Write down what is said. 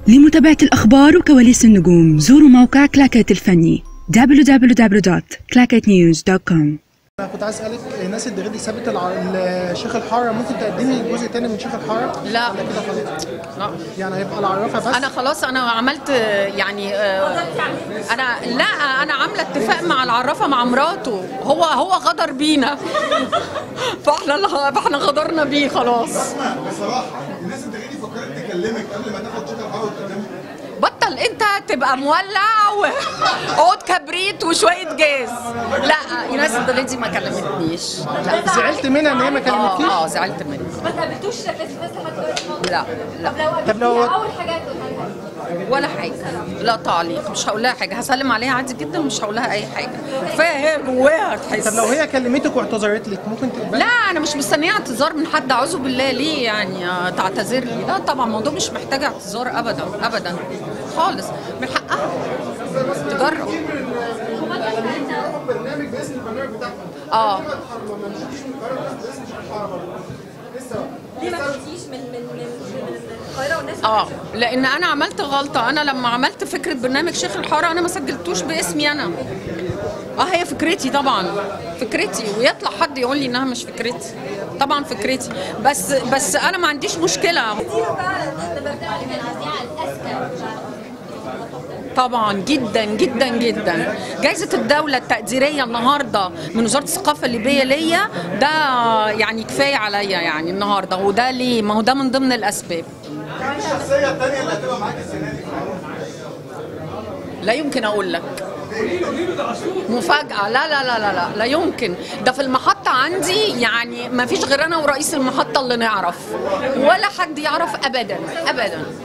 لمتابعة الأخبار وكواليس النجوم زوروا موقع كلاكيت الفني www.clacketnews.com انا كنت عايز اسالك ناس الدغيدي سابت الع... الشيخ الحاره ممكن تقدمي جزء تاني من شيخ الحاره لا. ولا كده خلاص لا يعني هيبقى العرافه بس انا خلاص انا عملت يعني آه، انا لا انا عامله اتفاق مع العرافه مع مراته هو هو غدر بينا فاحنا اللي- فاحنا غدرنا بيه خلاص بصراحه الناس انت جاي فكرت تكلمك قبل ما تاخد شيك الحاره وتقدمك بطل انت تبقى مولع وعود كبريت وشويه جاز لا ايناس الدغيدي ما كلمتنيش لا زعلت منها ان هي ما كلمتكيش اه اه زعلت منها ما قابلتوش بس بس لحد دلوقتي خالص. لا لا طب لو طب لو- قابلتوها اول حاجه هتقولها لها ولا حاجه لا تعليق مش هقول لها حاجه هسلم عليها عادي جدا مش هقول لها اي حاجه كفايه هي جواها تحس طب لو هي كلمتك واعتذرت لك ممكن تقبلي لا انا مش مستنيه اعتذار من حد اعوذ بالله ليه يعني آه، تعتذر لي لا طبعا الموضوع مش محتاج اعتذار ابدا ابدا خالص من حقها تجرب اه ليه ما مشيتيش من من من من القاهره والناس اه لان انا عملت غلطه انا لما عملت فكره برنامج شيخ الحاره انا ما سجلتوش باسمي انا اه هي فكرتي طبعا فكرتي ويطلع حد يقول لي انها مش فكرتي طبعا فكرتي بس بس انا ما عنديش مشكله دي بقى ده برنامج من العزيعه الاذكى طبعا جدا جدا جدا جائزة الدولة التقديرية النهاردة من وزارة الثقافة الليبية ليا ده يعني كفاية عليا يعني النهاردة وده ليه ما هو ده من ضمن الأسباب الشخصيه الثانيه اللي هتبقى معاك السنه دي لا يمكن أقول لك مفاجأة لا لا لا لا لا لا يمكن ده في المحطة عندي يعني ما فيش غير أنا ورئيس المحطة اللي نعرف ولا حد يعرف أبدا أبدا